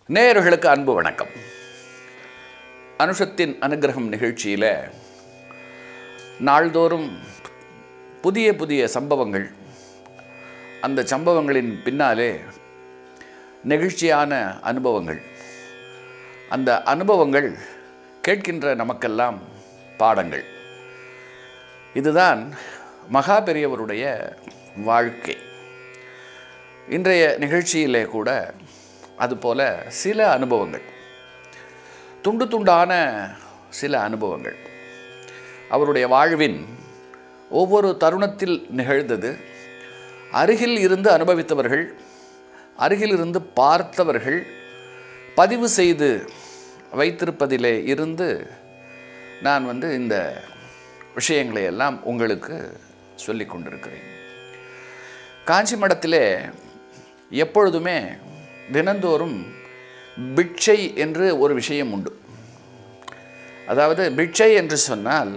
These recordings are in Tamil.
நேயர்களுக்கு அன்பு வணக்கம் அனுஷத்தின் அனுகிரகம் நிகழ்ச்சியில் நாள்தோறும் புதிய புதிய சம்பவங்கள் அந்த சம்பவங்களின் பின்னாலே நெகிழ்ச்சியான அனுபவங்கள் அந்த அனுபவங்கள் கேட்கின்ற நமக்கெல்லாம் பாடங்கள் இதுதான் மகா பெரியவருடைய வாழ்க்கை இன்றைய நிகழ்ச்சியிலே கூட அதுபோல சில அனுபவங்கள் துண்டு துண்டான சில அனுபவங்கள் அவருடைய வாழ்வின் ஒவ்வொரு தருணத்தில் நிகழ்ந்தது அருகில் இருந்து அனுபவித்தவர்கள் அருகில் இருந்து பார்த்தவர்கள் பதிவு செய்து வைத்திருப்பதிலே இருந்து நான் வந்து இந்த விஷயங்களை எல்லாம் உங்களுக்கு சொல்லிக் கொண்டிருக்கிறேன் காஞ்சி மடத்திலே எப்பொழுதுமே தினந்தோறும் பிட்சை என்று ஒரு விஷயம் உண்டு அதாவது பிட்சை என்று சொன்னால்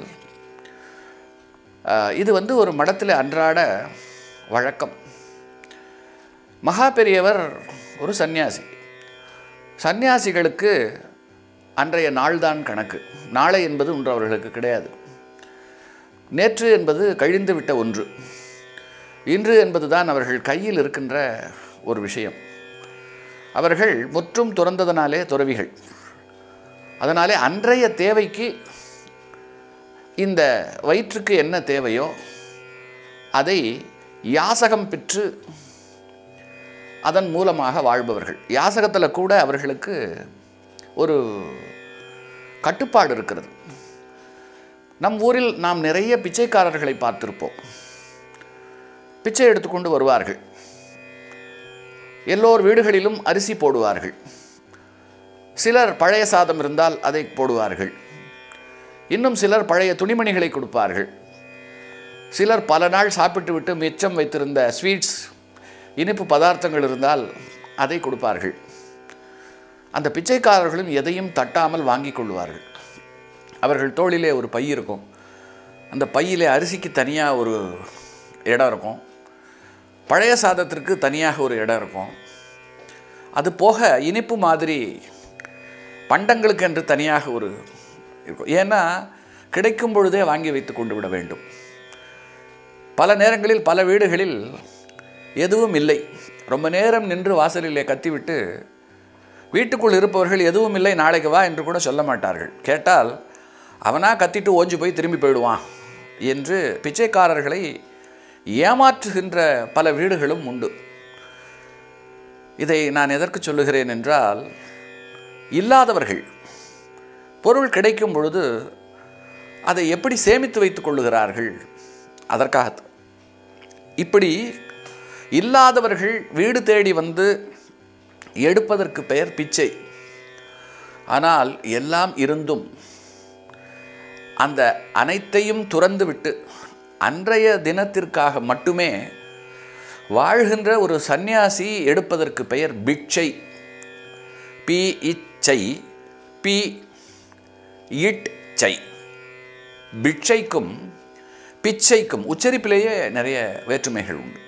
ஆஹ், இது வந்து ஒரு மடத்தில் அன்றாட வழக்கம் மகா பெரியவர் ஒரு சந்நியாசி சந்நியாசிகளுக்கு அன்றைய நாள்தான் கணக்கு நாளை என்பது ஒன்று அவர்களுக்கு கிடையாது நேற்று என்பது கழிந்து விட்ட ஒன்று இன்று என்பதுதான் அவர்கள் கையில் இருக்கின்ற ஒரு விஷயம் அவர்கள் முற்றும் துறந்ததனாலே துறவிகள் அதனாலே அன்றைய தேவைக்கு இந்த வயிற்றுக்கு என்ன தேவையோ அதை யாசகம் பெற்று அதன் மூலமாக வாழ்பவர்கள் யாசகத்தில் கூட அவர்களுக்கு ஒரு கட்டுப்பாடு இருக்கிறது நம் ஊரில் நாம் நிறைய பிச்சைக்காரர்களை பார்த்திருப்போம் பிச்சை எடுத்துக்கொண்டு வருவார்கள் எல்லோர் வீடுகளிலும் அரிசி போடுவார்கள் சிலர் பழைய சாதம் இருந்தால் அதை போடுவார்கள் இன்னும் சிலர் பழைய துணிமணிகளை கொடுப்பார்கள் சிலர் பல நாள் சாப்பிட்டு விட்டு மிச்சம் வைத்திருந்த ஸ்வீட்ஸ் இனிப்பு பதார்த்தங்கள் இருந்தால் அதை கொடுப்பார்கள் அந்த பிச்சைக்காரர்களும் எதையும் தட்டாமல் வாங்கி கொள்வார்கள் அவர்கள் தோளிலே ஒரு பை இருக்கும் அந்த பையிலே அரிசிக்கு தனியாக ஒரு இடம் இருக்கும் பழைய சாதத்திற்கு தனியாக ஒரு இடம் இருக்கும் அது போக இனிப்பு மாதிரி பண்டங்களுக்கு என்று தனியாக ஒரு இருக்கும் ஏன்னா கிடைக்கும் பொழுதே வாங்கி வைத்து கொண்டு விட வேண்டும் பல நேரங்களில் பல வீடுகளில் எதுவும் இல்லை ரொம்ப நேரம் நின்று வாசலிலே கத்திவிட்டு வீட்டுக்குள் இருப்பவர்கள் எதுவும் இல்லை நாளைக்கு வா என்று கூட சொல்ல மாட்டார்கள் கேட்டால் அவனா கத்திட்டு ஓஞ்சு போய் திரும்பி போயிடுவான் என்று பிச்சைக்காரர்களை ஏமாற்றுகின்ற பல வீடுகளும் உண்டு இதை நான் எதற்கு சொல்லுகிறேன் என்றால் இல்லாதவர்கள் பொருள் கிடைக்கும் பொழுது அதை எப்படி சேமித்து வைத்துக் கொள்ளுகிறார்கள் அதற்காக இப்படி இல்லாதவர்கள் வீடு தேடி வந்து எடுப்பதற்கு பெயர் பிச்சை ஆனால் எல்லாம் இருந்தும் அந்த அனைத்தையும் துறந்துவிட்டு அன்றைய தினத்திற்காக மட்டுமே வாழ்கின்ற ஒரு சந்நியாசி எடுப்பதற்கு பெயர் பிட்சை பி இச்சை பி இட் சை பிட்சைக்கும் பிச்சைக்கும் உச்சரிப்பிலேயே நிறைய வேற்றுமைகள் உண்டு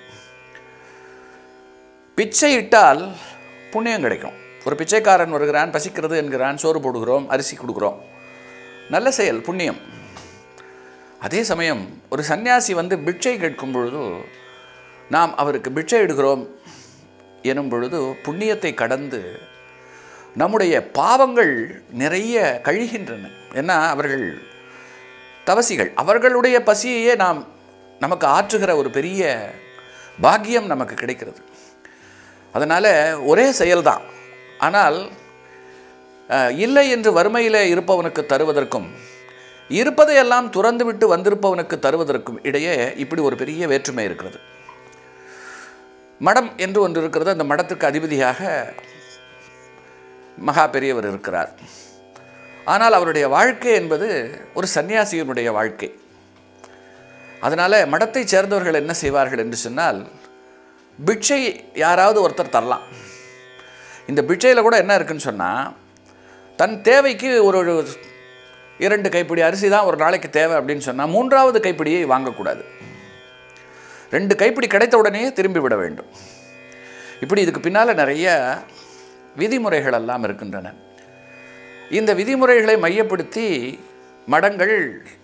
பிச்சை இட்டால் புண்ணியம் கிடைக்கும் ஒரு பிச்சைக்காரன் வருகிறான் பசிக்கிறது என்கிறான் சோறு போடுகிறோம் அரிசி கொடுக்குறோம் நல்ல செயல் புண்ணியம் அதே சமயம் ஒரு சன்னியாசி வந்து பிட்சை கேட்கும் பொழுது நாம் அவருக்கு பிட்சை எடுக்கிறோம் எனும் பொழுது புண்ணியத்தை கடந்து நம்முடைய பாவங்கள் நிறைய கழிகின்றன ஏன்னா அவர்கள் தவசிகள் அவர்களுடைய பசியையே நாம் நமக்கு ஆற்றுகிற ஒரு பெரிய பாக்கியம் நமக்கு கிடைக்கிறது அதனால் ஒரே செயல்தான் ஆனால் அஹ், இல்லை என்று வறுமையில் இருப்பவனுக்கு தருவதற்கும் இருப்பதையெல்லாம் துறந்துவிட்டு வந்திருப்பவனுக்கு தருவதற்கும் இடையே இப்படி ஒரு பெரிய வேற்றுமை இருக்கிறது மடம் என்று ஒன்று இருக்கிறது அந்த மடத்துக்கு அதிபதியாக மகா பெரியவர் இருக்கிறார் ஆனால் அவருடைய வாழ்க்கை என்பது ஒரு சன்னியாசியினுடைய வாழ்க்கை அதனால் மடத்தைச் சேர்ந்தவர்கள் என்ன செய்வார்கள் என்று சொன்னால் பிட்சை யாராவது ஒருத்தர் தரலாம் இந்த பிட்சையில் கூட என்ன இருக்குன்னு சொன்னால் தன் தேவைக்கு ஒரு ஒரு இரண்டு கைப்பிடி அரிசி தான் ஒரு நாளைக்கு தேவை அப்படின்னு சொன்னால் மூன்றாவது கைப்பிடியை வாங்கக்கூடாது ரெண்டு கைப்பிடி கிடைத்த உடனே திரும்பி விட வேண்டும் இப்படி இதுக்கு பின்னால் நிறைய விதிமுறைகள் எல்லாம் இருக்கின்றன இந்த விதிமுறைகளை மையப்படுத்தி மடங்கள்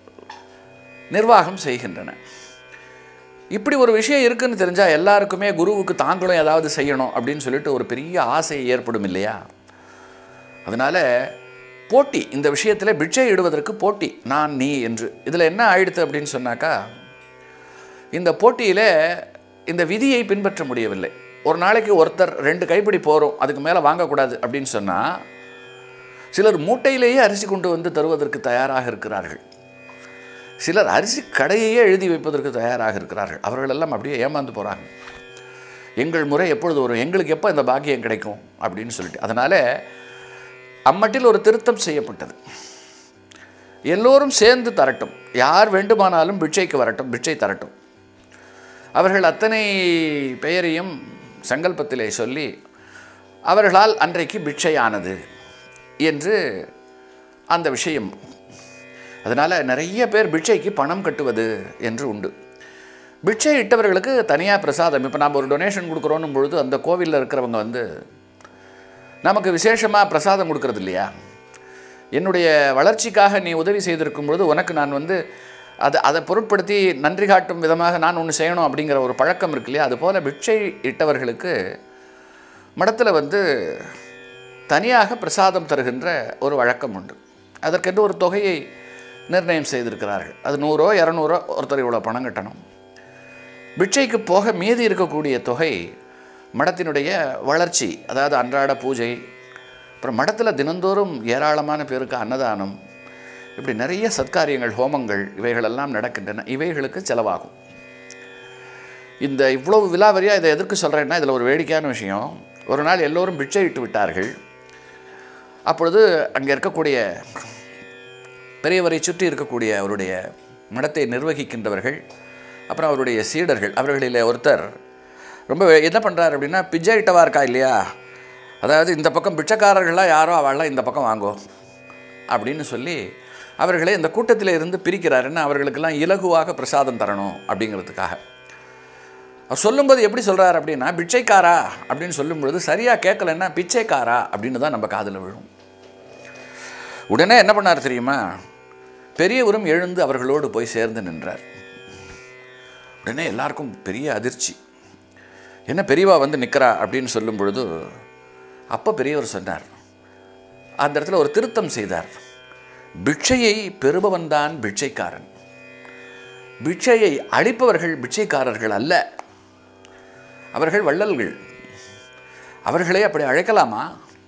நிர்வாகம் செய்கின்றன இப்படி ஒரு விஷயம் இருக்குன்னு தெரிஞ்சால் எல்லாருக்குமே குருவுக்கு தாங்களும் ஏதாவது செய்யணும் அப்படின்னு சொல்லிட்டு ஒரு பெரிய ஆசை ஏற்படும் இல்லையா அதனால் போட்டி இந்த விஷயத்தில் பிட்சை இடுவதற்கு போட்டி நான் நீ என்று இதில் என்ன ஆயிடுத்து அப்படின்னு சொன்னாக்கா இந்த போட்டியில் இந்த விதியை பின்பற்ற முடியவில்லை ஒரு நாளைக்கு ஒருத்தர் ரெண்டு கைப்பிடி போகிறோம் அதுக்கு மேலே வாங்கக்கூடாது அப்படின்னு சொன்னால் சிலர் மூட்டையிலேயே அரிசி கொண்டு வந்து தருவதற்கு தயாராக இருக்கிறார்கள் சிலர் அரிசி கடையையே எழுதி வைப்பதற்கு தயாராக இருக்கிறார்கள் அவர்களெல்லாம் அப்படியே ஏமாந்து போகிறாங்க எங்கள் முறை எப்பொழுது வரும் எங்களுக்கு எப்போ இந்த பாக்கியம் கிடைக்கும் அப்படின்னு சொல்லிட்டு அதனால் அம்மட்டில் ஒரு திருத்தம் செய்யப்பட்டது எல்லோரும் சேர்ந்து தரட்டும் யார் வேண்டுமானாலும் பிட்சைக்கு வரட்டும் பிட்சை தரட்டும் அவர்கள் அத்தனை பெயரையும் சங்கல்பத்திலே சொல்லி அவர்களால் அன்றைக்கு பிட்சையானது என்று அந்த விஷயம் அதனால் நிறைய பேர் பிட்சைக்கு பணம் கட்டுவது என்று உண்டு பிட்சை இட்டவர்களுக்கு தனியாக பிரசாதம் இப்போ நாம் ஒரு டொனேஷன் கொடுக்குறோன்னும் பொழுது அந்த கோவிலில் இருக்கிறவங்க வந்து நமக்கு விசேஷமாக பிரசாதம் கொடுக்கறது இல்லையா என்னுடைய வளர்ச்சிக்காக நீ உதவி செய்திருக்கும் பொழுது உனக்கு நான் வந்து அதை அதை பொருட்படுத்தி நன்றி காட்டும் விதமாக நான் ஒன்று செய்யணும் அப்படிங்கிற ஒரு பழக்கம் இருக்கு இல்லையா அதுபோல் பிட்சை இட்டவர்களுக்கு மடத்தில் வந்து தனியாக பிரசாதம் தருகின்ற ஒரு வழக்கம் உண்டு அதற்கென்று ஒரு தொகையை நிர்ணயம் செய்திருக்கிறார்கள் அது நூறோ இரநூறோ ஒருத்தர் இவ்வளோ பணம் கட்டணும் பிட்சைக்கு போக மீதி இருக்கக்கூடிய தொகை மடத்தினுடைய வளர்ச்சி அதாவது அன்றாட பூஜை அப்புறம் மடத்தில் தினந்தோறும் ஏராளமான பேருக்கு அன்னதானம் இப்படி நிறைய சத்காரியங்கள் ஹோமங்கள் இவைகளெல்லாம் நடக்கின்றன இவைகளுக்கு செலவாகும் இந்த இவ்வளவு விலாவரியாக இதை எதற்கு சொல்கிறேன்னா இதில் ஒரு வேடிக்கையான விஷயம் ஒரு நாள் எல்லோரும் பிட்சை இட்டு விட்டார்கள் அப்பொழுது அங்கே இருக்கக்கூடிய பெரியவரை சுற்றி இருக்கக்கூடிய அவருடைய மடத்தை நிர்வகிக்கின்றவர்கள் அப்புறம் அவருடைய சீடர்கள் அவர்களில் ஒருத்தர் ரொம்ப என்ன பண்ணுறாரு அப்படின்னா பிச்சை இட்டவா இருக்கா இல்லையா அதாவது இந்த பக்கம் பிச்சைக்காரர்களாக யாரோ அவள்லாம் இந்த பக்கம் வாங்கோ அப்படின்னு சொல்லி அவர்களை இந்த கூட்டத்தில் இருந்து பிரிக்கிறாருன்னு அவர்களுக்கெல்லாம் இலகுவாக பிரசாதம் தரணும் அப்படிங்கிறதுக்காக அவர் சொல்லும்போது எப்படி சொல்கிறார் அப்படின்னா பிச்சைக்காரா அப்படின்னு சொல்லும் பொழுது சரியாக கேட்கலன்னா பிச்சைக்காரா அப்படின்னு தான் நம்ம காதில் விழும் உடனே என்ன பண்ணார் தெரியுமா பெரியவரும் எழுந்து அவர்களோடு போய் சேர்ந்து நின்றார் உடனே எல்லாருக்கும் பெரிய அதிர்ச்சி என்ன பெரியவா வந்து நிற்கிறா அப்படின்னு சொல்லும் பொழுது அப்போ பெரியவர் சொன்னார் அந்த இடத்துல ஒரு திருத்தம் செய்தார் பிட்சையை பெறுபவன்தான் பிட்சைக்காரன் பிட்சையை அளிப்பவர்கள் பிட்சைக்காரர்கள் அல்ல அவர்கள் வள்ளல்கள் அவர்களை அப்படி அழைக்கலாமா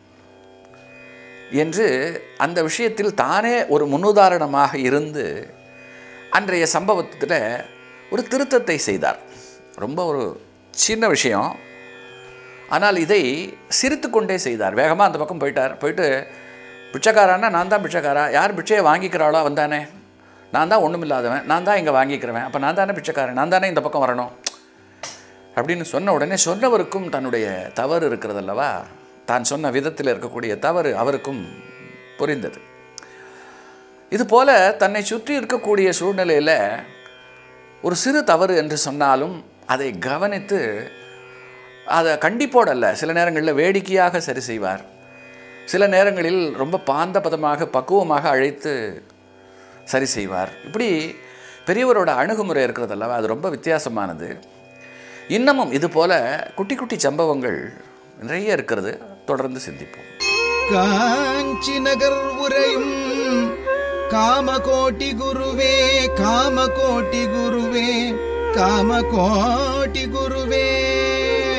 என்று அந்த விஷயத்தில் தானே ஒரு முன்னுதாரணமாக இருந்து அன்றைய சம்பவத்தில் ஒரு திருத்தத்தை செய்தார் ரொம்ப ஒரு சின்ன விஷயம் ஆனால் இதை சிரித்து கொண்டே செய்தார் வேகமாக அந்த பக்கம் போயிட்டார் போயிட்டு பிச்சைக்காரான்னா நான் தான் பிச்சைக்காரா யார் பிச்சையை வாங்கிக்கிறாளோ வந்தானே நான் தான் ஒன்றும் இல்லாதவன் நான் தான் இங்கே வாங்கிக்கிறவன் அப்போ நான் தானே பிச்சைக்காரன் நான் தானே இந்த பக்கம் வரணும் அப்படின்னு சொன்ன உடனே சொன்னவருக்கும் தன்னுடைய தவறு இருக்கிறதல்லவா தான் சொன்ன விதத்தில் இருக்கக்கூடிய தவறு அவருக்கும் புரிந்தது இதுபோல தன்னை சுற்றி இருக்கக்கூடிய சூழ்நிலையில் ஒரு சிறு தவறு என்று சொன்னாலும் அதை கவனித்து அதை கண்டிப்போடல்ல சில நேரங்களில் வேடிக்கையாக சரி செய்வார் சில நேரங்களில் ரொம்ப பாந்த பதமாக பக்குவமாக அழைத்து சரி செய்வார் இப்படி பெரியவரோட அணுகுமுறை இருக்கிறதல்லவா அது ரொம்ப வித்தியாசமானது இன்னமும் இது போல குட்டி குட்டி சம்பவங்கள் நிறைய இருக்கிறது தொடர்ந்து சிந்திப்போம் காஞ்சி நகர் உரையும் காமகோட்டி குருவே காமகோட்டி குருவே காமகோட்டி குருவே